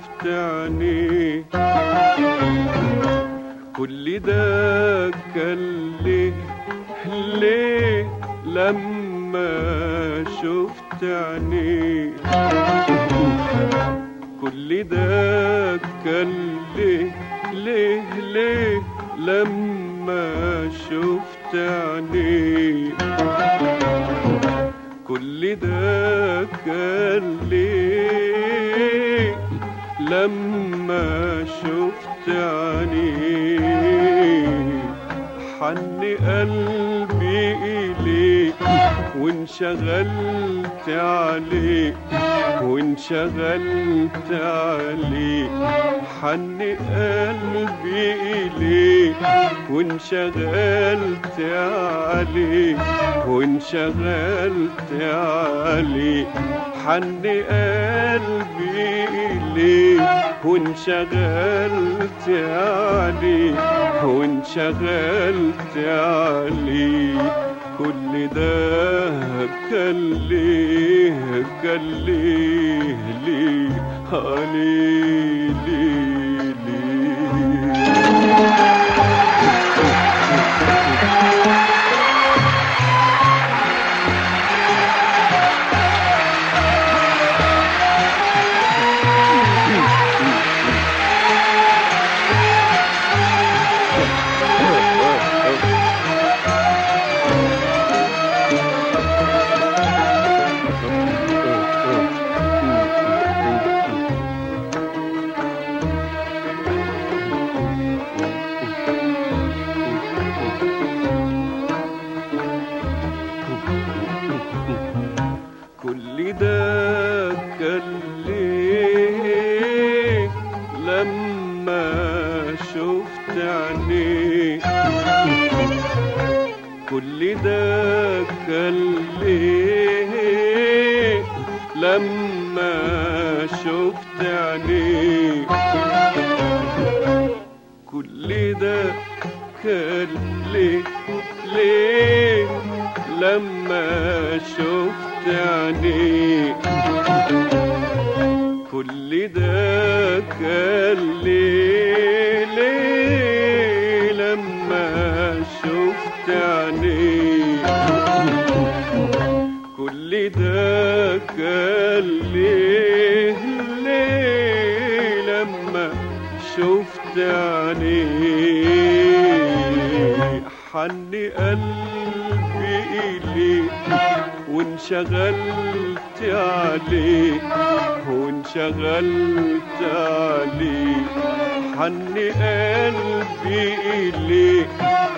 شفت عينيه كل ده كان ليه ليه لما شفت عينيه كل ده كان ليه ليه ليه لما شفت عينيه كل ده كان ليه لما شفت عينيه حن قلبي إليك وانشغلت عليك وانشغلت عليك حن قلبي إليك وانشغلت عليك وانشغلت عليك حن قلبي إليك وانشغلت عليك وانشغلت عليك كل ده كان ليه كان ليه ليه عليه ليه ليه كل ده كان ليه لما شفت عينيك كل ده كان ليه لما شفت عينيك كل ده كان ليه ليه لما شفت عينيك كل ده كان ليه ليه لما شفت عينيك كل ده كان ليه ليه لما شفت عينيك حن قلبي إليك وانشغلت عليك وانشغلت عليك حن قلبي إليك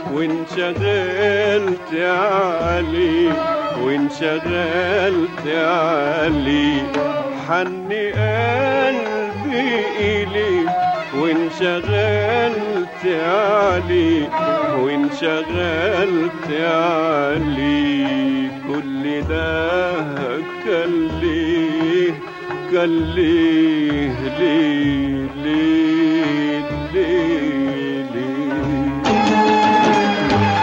وانشغلت عليك وانشغلت عليك حن قلبي إليك وانشغلت عليك وانشغلت عليك كل ده كان ليه كان ليه ليه ليه ليه ليه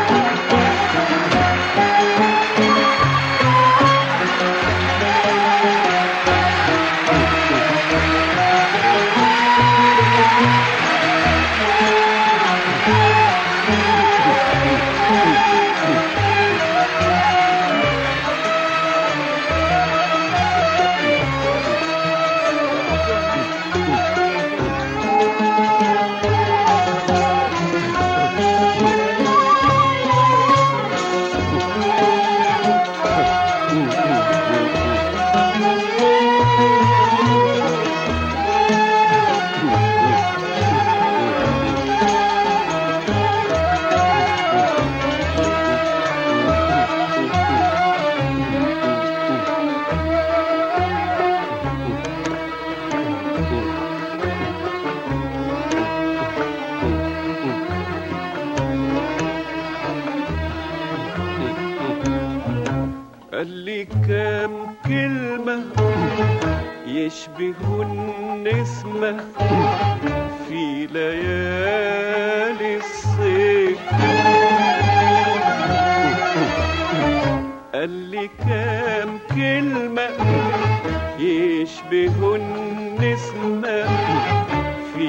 قال لي كام كلمة يشبه النسمة في ليالي الصيف قال لي كام كلمة يشبه النسمة في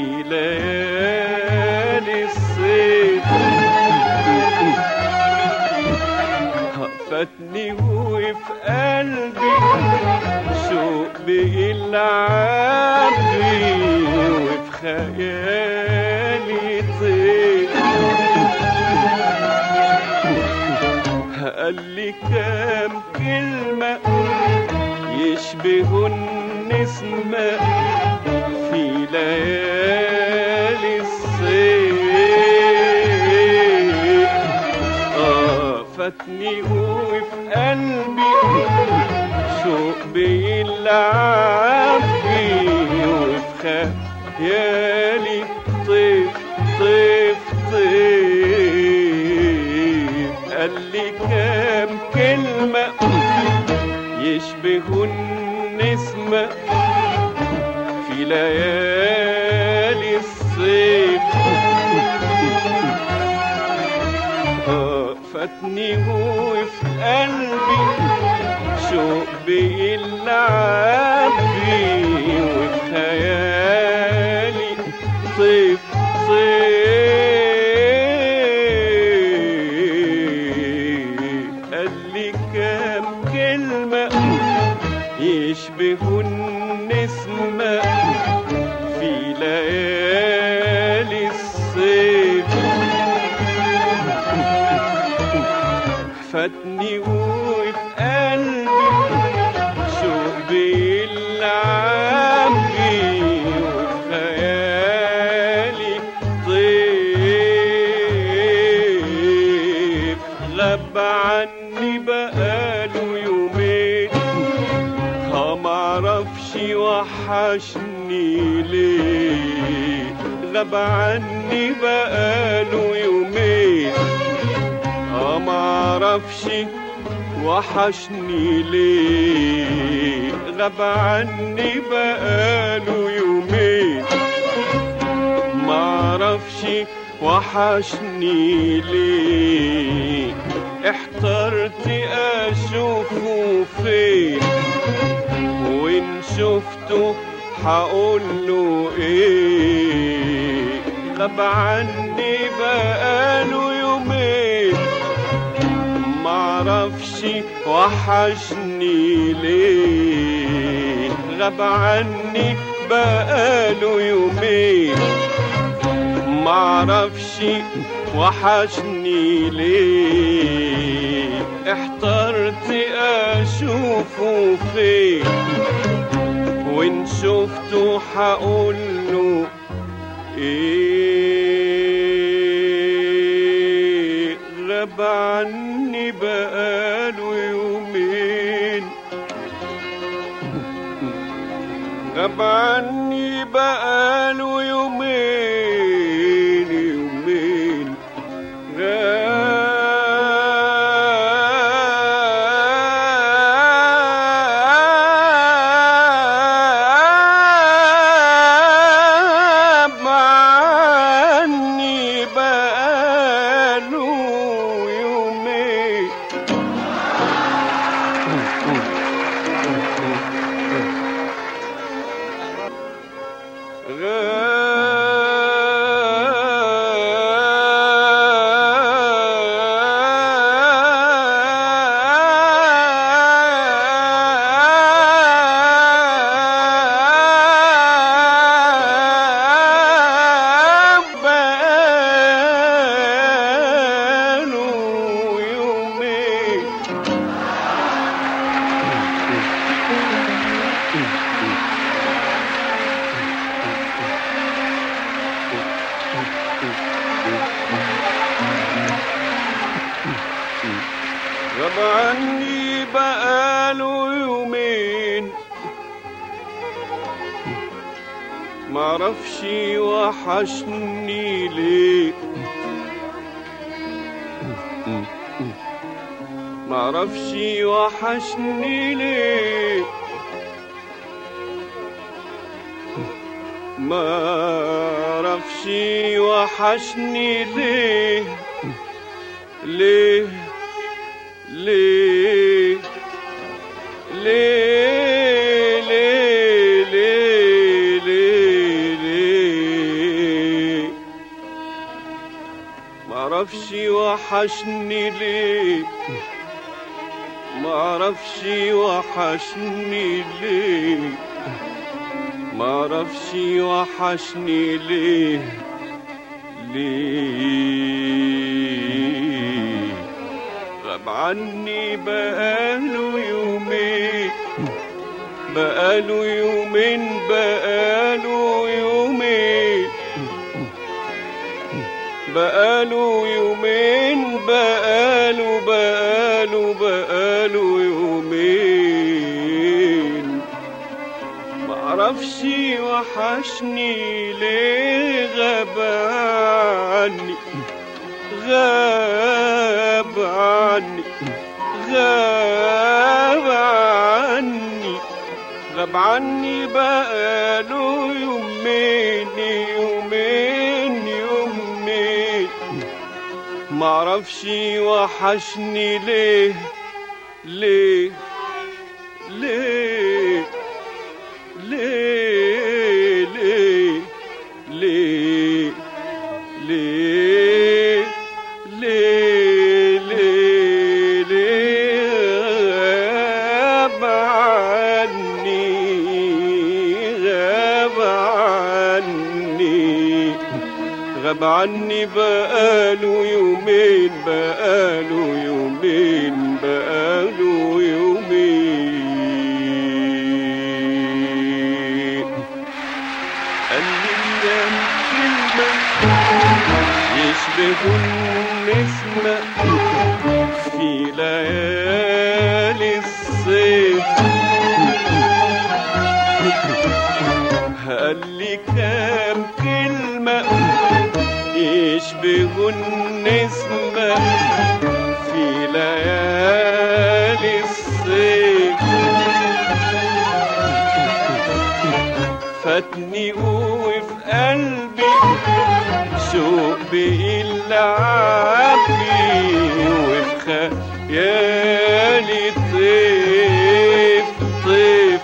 ليالي الصيف فاتني وفي قلبي شوق بيلعب بي وفي خيالي طير قال لي كام كلمة يشبه النسمة في ليالي الصيف آه فاتني وفي قلبي شوق بيلعب بيه وفي خيالي طيف طيف طيف قال لي كام كلمة يشبه النسمة في ليالي الصيف آه، فاتني وفي قلبي شوق بيلعب بيه وفي خيالي طيف طيف قال لي كام كلمة يشبه النسمة في ليالي الصيف فاتني وفي قلبي شوق بيلعب بيه وفي خيالي طيف غاب عني بقاله يومين ها معرفش وحشني ليه غاب عني بقاله يومين اه معرفش وحشني ليه غاب عني بقاله يومين معرفش وحشني ليه احترت اشوفه فين وان شفته هقوله ايه غاب عني بقاله يومين معرفش وحشني ليه غاب عني بقاله يومين معرفش وحشني ليه احترت اشوفه فين وان شفته هقوله ايه غاب عني بقاله يومين غاب عني بقاله يومين يومين غاب عني بقاله يومين بقاله يومين غاب عني بقاله يومين معرفش وحشني ليه معرفش وحشني ليه معرفش وحشني ليه ليه ليه ليه ليه معرفش وحشني ليه معرفش وحشني ليه معرفش وحشني ليه ليه غاب عني بقاله يومين بقاله يومين بقاله يومين بقاله يومين بقاله بقاله بقاله يومين معرفش وحشني ليه غاب عني غاب عني غاب عني غاب عني بقاله يومين يومين يومين معرفش وحشني ليه ليه ليه ليه ليه ليه ليه ليه ليه ليه غاب عني غاب عني غاب عني بقاله يومين بقاله يومين بقاله يومين قال لي كام كلمة يشبه النسمة في ليالي الصيف قال لي كام كلمة يشبه النسمة في ليالي الصيف فاتني وفي قلبي شوق بيلعبني وفي خيالي طيف طيف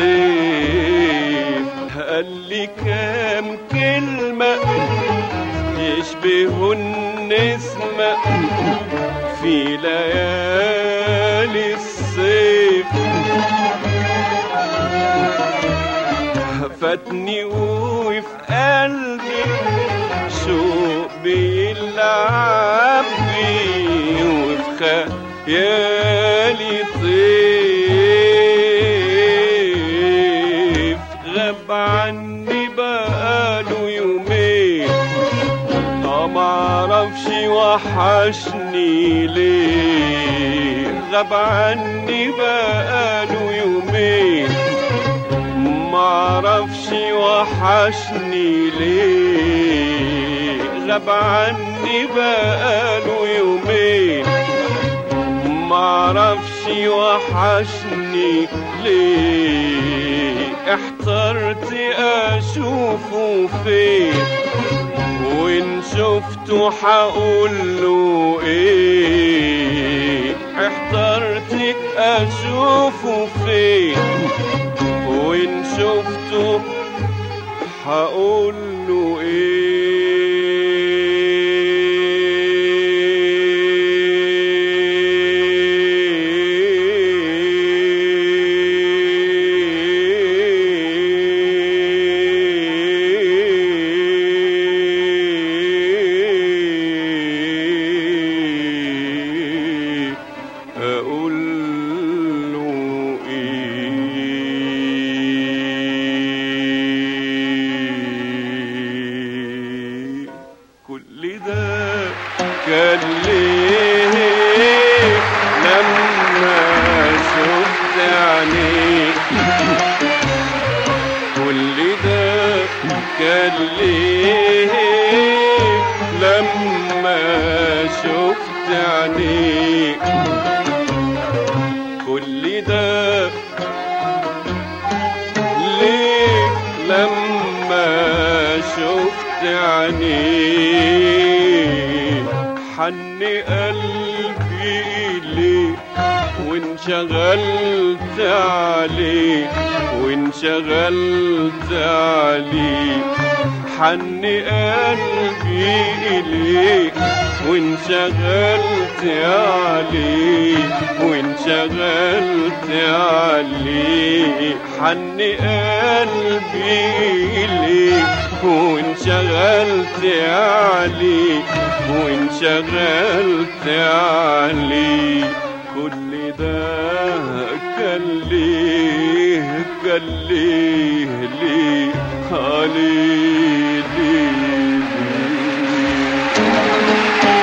طيف قال لي كام كلمة يشبه النسمة في ليالي الصيف فاتني وفي قلبي شوق بيلعب بي وفي خيالي طيف غاب عني بقاله يومين اه معرفش وحشني ليه غاب عني بقاله يومين معرفش وحشني ليه غاب عني بقاله يومين معرفش وحشني ليه احترت اشوفه فين وان شفته حقوله ايه احترت اشوفه فين وان شفته هقول له ايه اقول له ايه كل ده كان ليه لما شفت عينيك كل ده كان ليه لما شفت عينيك كل ده ليه لما شفت عينيك حن قلبي ليه وانشغلت عليك وانشغلت عليك حن قلبي إليك وانشغلت عليك وانشغلت عليك حن قلبي إليك وانشغلت عليك وانشغلت عليك كل ده كان ليه كان ليه ليه عليه ليه ليه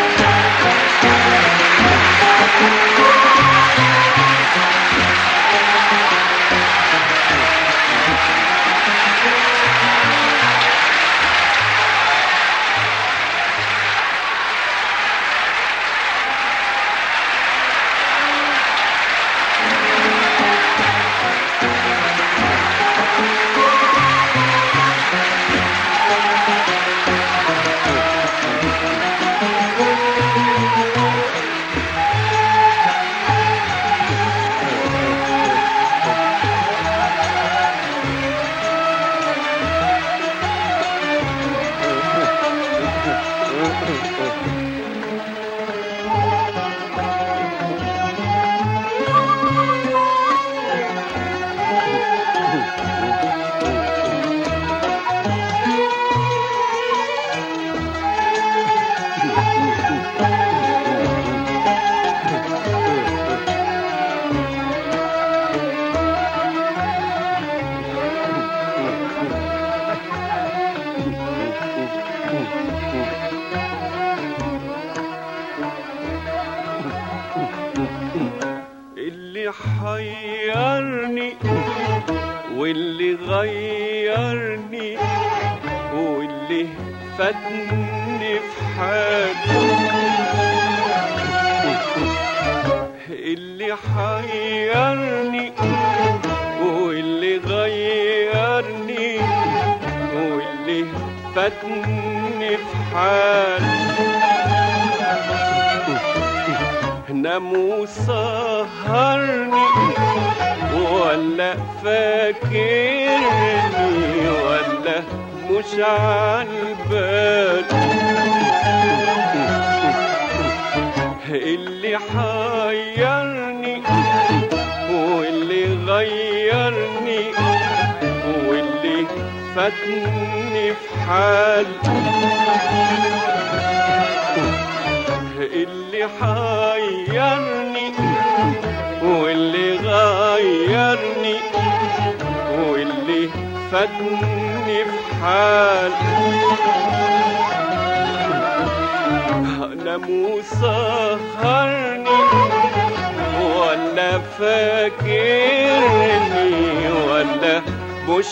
اللي حيرني واللي غيرني واللي فاتني في حالي اللي حيرني واللي غيرني واللي فاتني في حالي نام وسهرني ولا فاكرني ولا مش عالبال اللي حيرني واللي غيرني واللي فاتني في حال اللي حيرني واللي غيرني واللي فاتني في حال نام وسهرني ولا فاكرني ولا مش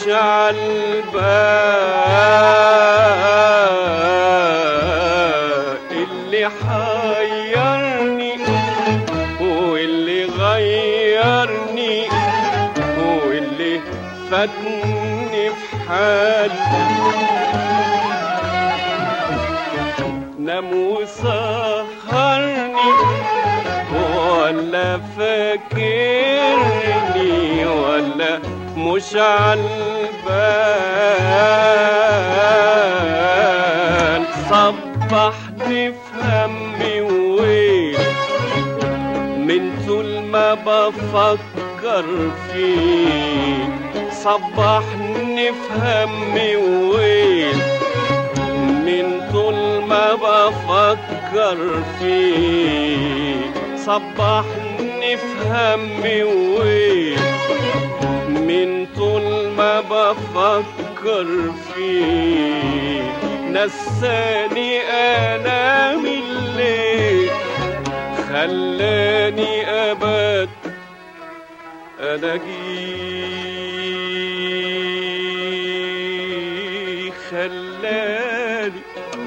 عالبال اللي حيرني واللي غيرني واللي فاتني في حالي نام وسهرني ولا فاكرني ولا مش عالبال صبحني في همي وويل من طول ما بفكر فيك صبحني في همي وويل من طول ما بفكر فيك صبحني في همي وويل من طول ما بفكر فيك نساني انام الليل خلاني ابات الاقيك خلاني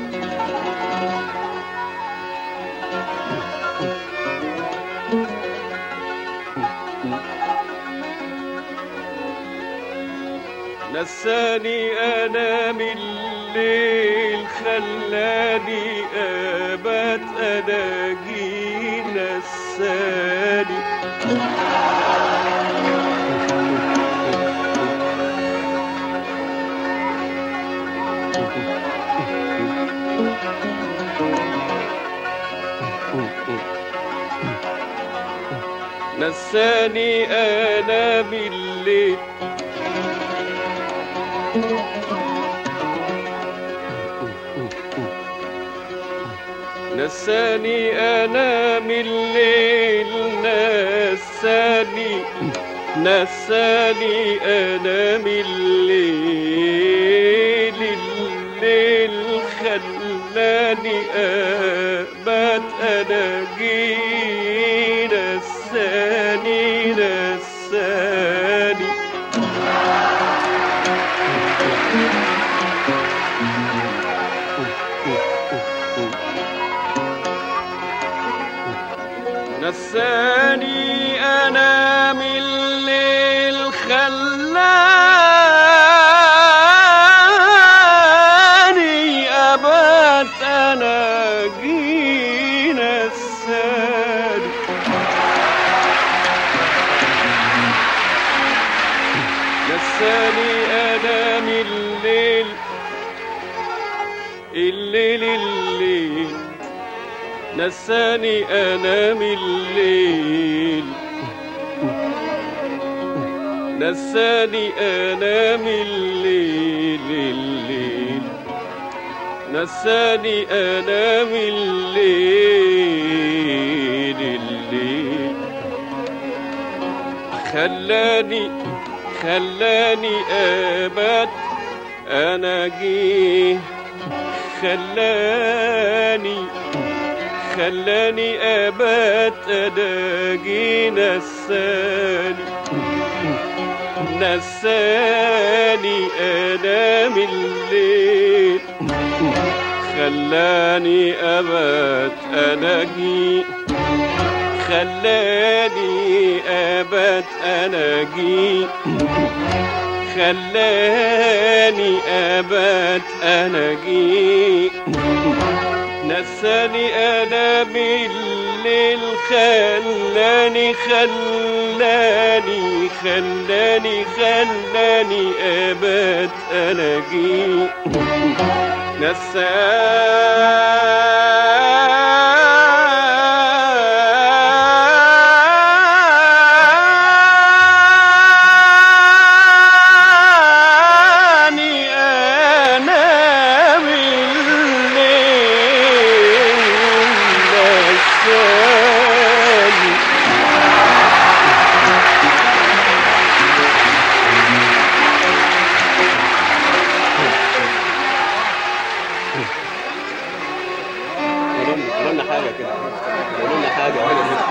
نساني انام الليل خلاني ابات الاقي نساني نساني انا بالليل نساني انا من الليل نساني نساني انا من الليل الليل خلاني ابات انا جي نساني نساني نساني انا من الليل خلاني ابات انا جي نساني نساني انا من الليل الليل الليل نساني انا من الليل نساني انا من الليل الليل نساني انا من الليل الليل خلاني خلاني ابات انا جيه خلاني خلاني ابات اداجي نساني نساني انا من الليل خلاني ابات اناجي خلاني ابات اناجي خلاني ابات اناجي نساني انا بالليل خلاني خلاني خلاني خلاني ابات اناجي نساني انا بالليل نساني قولوا لنا حاجة كده قولوا لنا حاجة ولا كده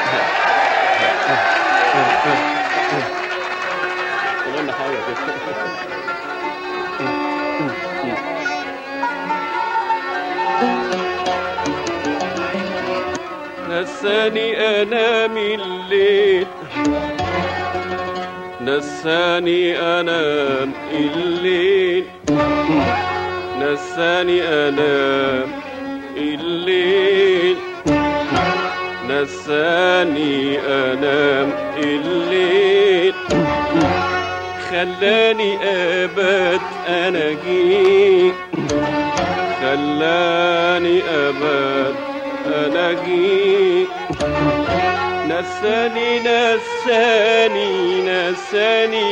قولوا لنا حاجة كده نساني انا من الليل نساني انام الليل نساني انام الليل نساني انام الليل خلاني ابات انا جيت خلاني ابات انا جيت نساني نساني نساني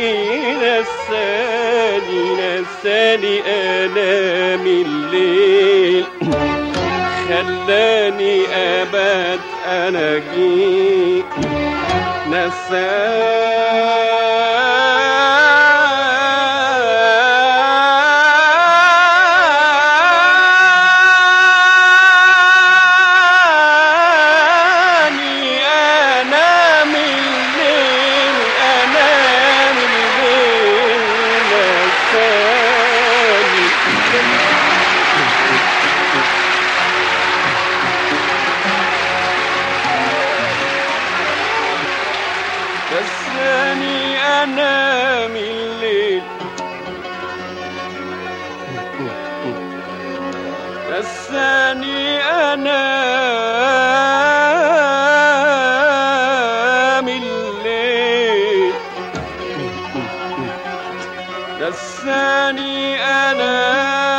نساني نساني انا من الليل خلاني ابات انا جيت نساني انا من الليل انا من الليل نساني نساني انا من الليل نساني انا من الليل نساني انا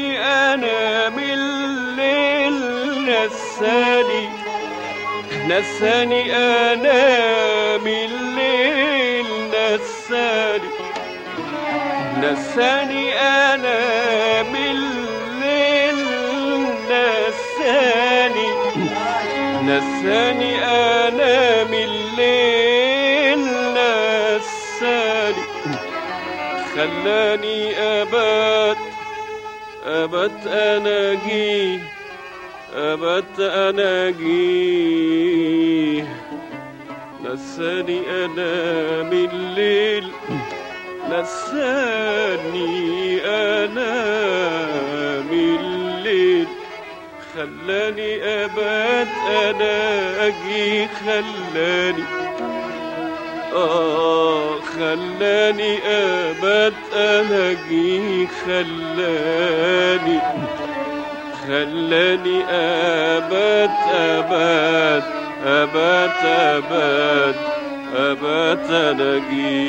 نساني انا من الليل نساني نساني انا من الليل نساني نساني انا من الليل نساني نساني انا من الليل نساني خلاني ابات ابات اناجيه ابات اناجيه نساني انا من الليل نساني انا من الليل خلاني ابات انا اجي خلاني اه خلاني ابات انا اجي خلاني خلاني ابات ابات ابات ابات ابات انا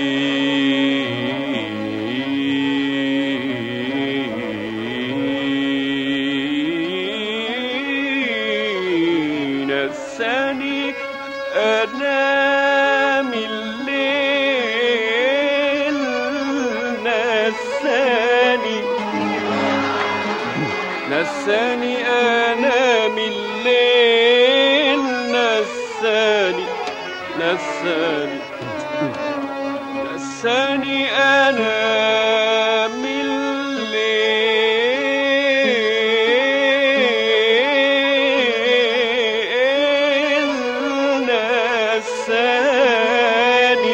اجي نساني انام الليل نساني نساني انام الليل نساني نساني نساني انام الليل نساني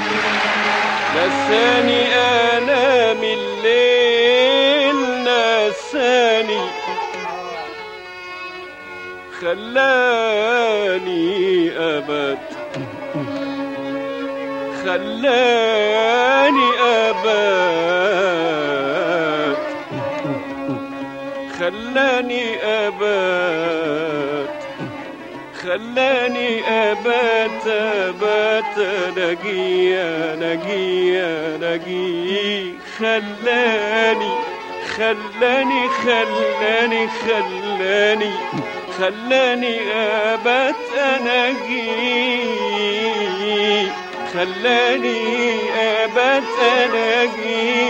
نساني انا من الليل نساني خلاني ابات خلاني ابات خلاني ابات خلاني ابات ابات نجي نجي نجي خلاني خلاني خلاني خلاني خلاني ابات اناجي خلاني ابات اناجي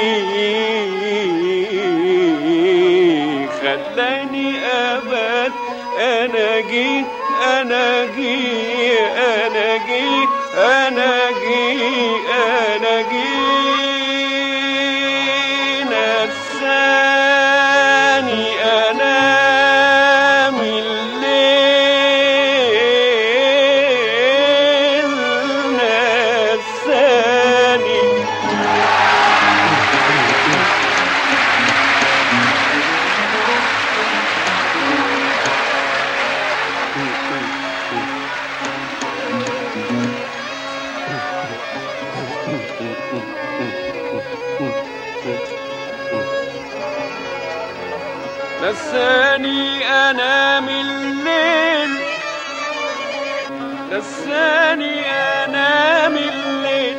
خلاني ابات اناجي اناجي اناجي اناجي اناجي نساني انا من الليل نساني نساني انا من الليل نساني انا من الليل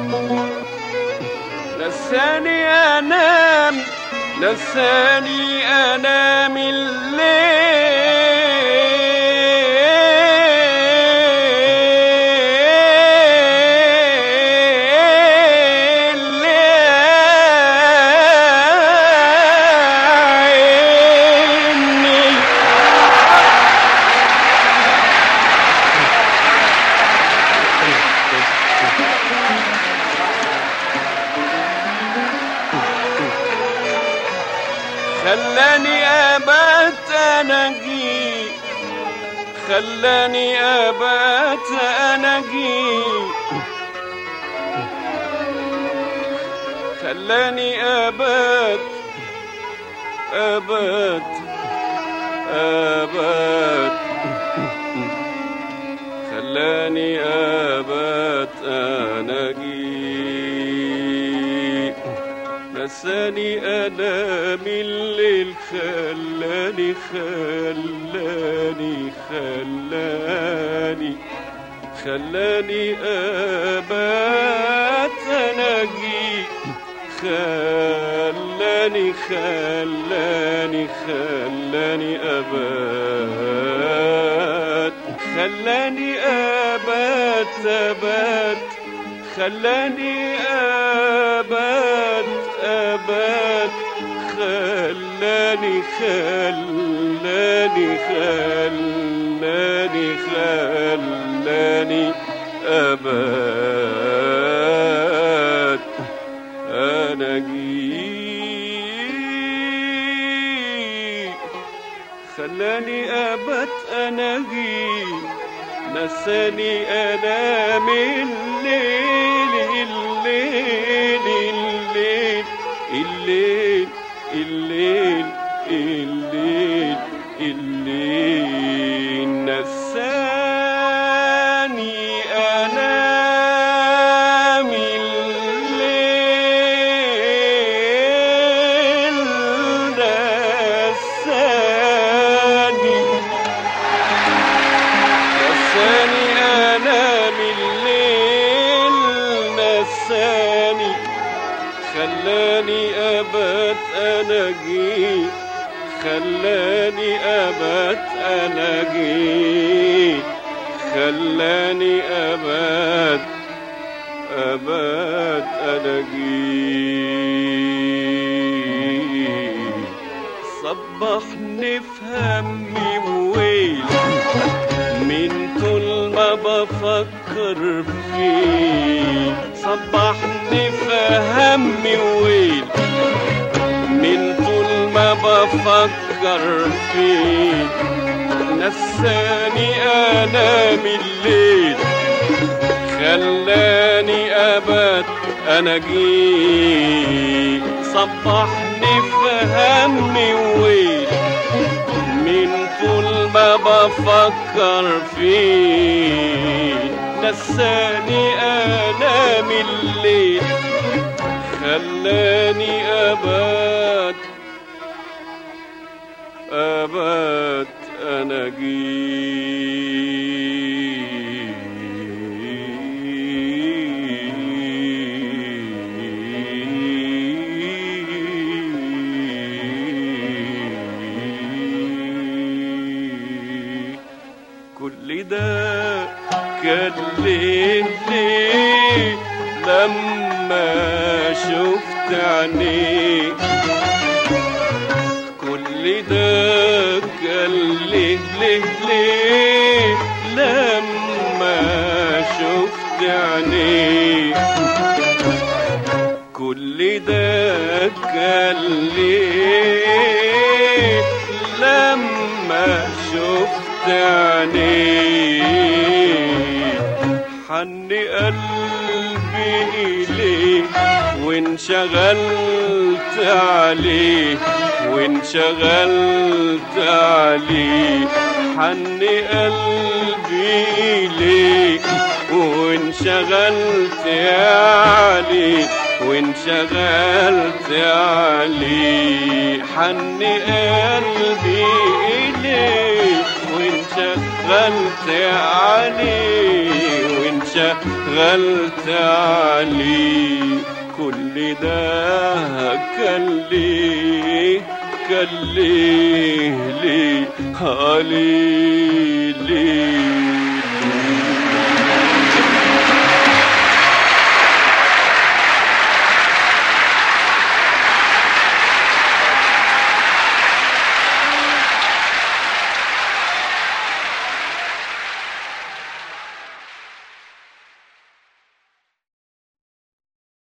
نساني انام نساني انا من الليل لعيني خلاني ابات اناجي خلاني ابات اناجي خلاني ابات ابات ابات خلاني ابات اناجي نساني انا من الليل خلاني خلاني خلاني خلاني ابات اناجي خلاني خلاني خلاني خلاني أبات خلاني أبات أبات خلاني أبات أبات خلاني خلاني خلاني خلاني أبات أنا جيت خلاني أبات أنا جيت نساني أنا من الليل الليل الليل الليل الليل الليل نساني أنا من الليل نساني نساني أنا من الليل نساني خلاني أبات أنا جيت خلاني أبات أنا جيت خلاني أبات أبات أنا جيت صبحني في همي وويل من طول ما بفكر فيه صبحني في همي وويل من طول ما بفكر فيه نساني انام الليل خلاني ابات انا جيت صبحني في همي وويل من طول ما بفكر فيه نساني انام الليل خلاني ابات ابات انا جيت كل ده كان ليه ليه لما شفت عينيك كل ده كان ليه ليه ليه لما شفت عينيك كل ده كان ليه لما شفت عينيك حن قلبي إليك وانشغلت عليه وانشغلت عليه حن قلبي إليك وانشغلت عليه وانشغلت عليه حن قلبي إليك وانشغلت عليه وانشغلت عليه كل ده كان ليه كان ليه ليه عليه ليه